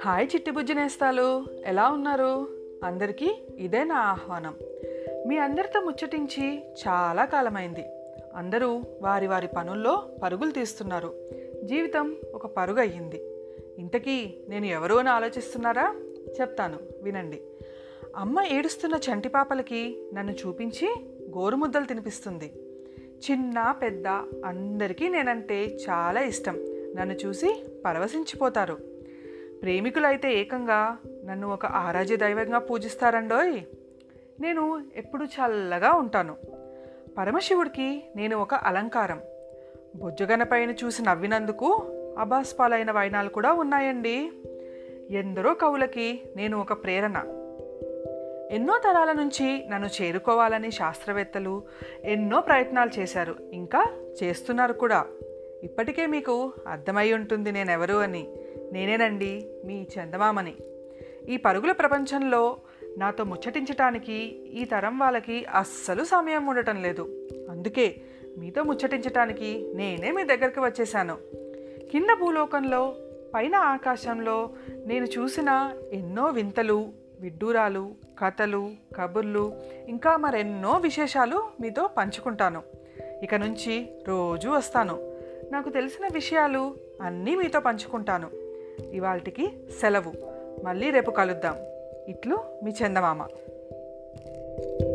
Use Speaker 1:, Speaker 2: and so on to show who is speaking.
Speaker 1: hi చిట్టిబుజ్జి నేస్తాలు ఎలా ఉన్నారు అందరికీ ఇదే నా ఆహ్వానం మీ అందరితో ముచ్చటించి చాలా కాలమైంది అందరూ వారి వారి పనుల్లో పరుగులు తీస్తున్నారు జీవితం ఒక పరుగు అయ్యింది ఇంతకీ నేను ఎవరు అని ఆలోచిస్తున్నారా చెప్తాను వినండి అమ్మ ఏడుస్తున్న చంటి పాపలకి నన్ను చూపించి గోరుముద్దలు తినిపిస్తుంది చిన్న పెద్ద అందరికీ నేనంటే చాలా ఇష్టం నన్ను చూసి పరవశించిపోతారు ప్రేమికులైతే ఏకంగా నన్ను ఒక ఆరాధ్య దైవంగా పూజిస్తారండోయ్ నేను ఎప్పుడు చల్లగా ఉంటాను పరమశివుడికి నేను ఒక అలంకారం బొజ్జగనపైన చూసి నవ్వినందుకు అబాస్పాలైన వైనాలు కూడా ఉన్నాయండి ఎందరో కవులకి నేను ఒక ప్రేరణ ఎన్నో తరాల నుంచి నన్ను చేరుకోవాలని శాస్త్రవేత్తలు ఎన్నో ప్రయత్నాలు చేశారు ఇంకా చేస్తున్నారు కూడా ఇప్పటికే మీకు అర్థమై ఉంటుంది నేనెవరు అని నేనేనండి మీ చందమామని ఈ పరుగుల ప్రపంచంలో నాతో ముచ్చటించటానికి ఈ తరం వాళ్ళకి అస్సలు సమయం ఉండటం లేదు అందుకే మీతో ముచ్చటించటానికి నేనే మీ దగ్గరికి వచ్చేసాను కింద భూలోకంలో పైన ఆకాశంలో నేను చూసిన ఎన్నో వింతలు విడ్డూరాలు కథలు కబుర్లు ఇంకా మరెన్నో విశేషాలు మీతో పంచుకుంటాను ఇక నుంచి రోజు వస్తాను నాకు తెలిసిన విషయాలు అన్నీ మీతో పంచుకుంటాను ఇవాళకి సెలవు మళ్ళీ రేపు కలుద్దాం ఇట్లు మీ చందమామ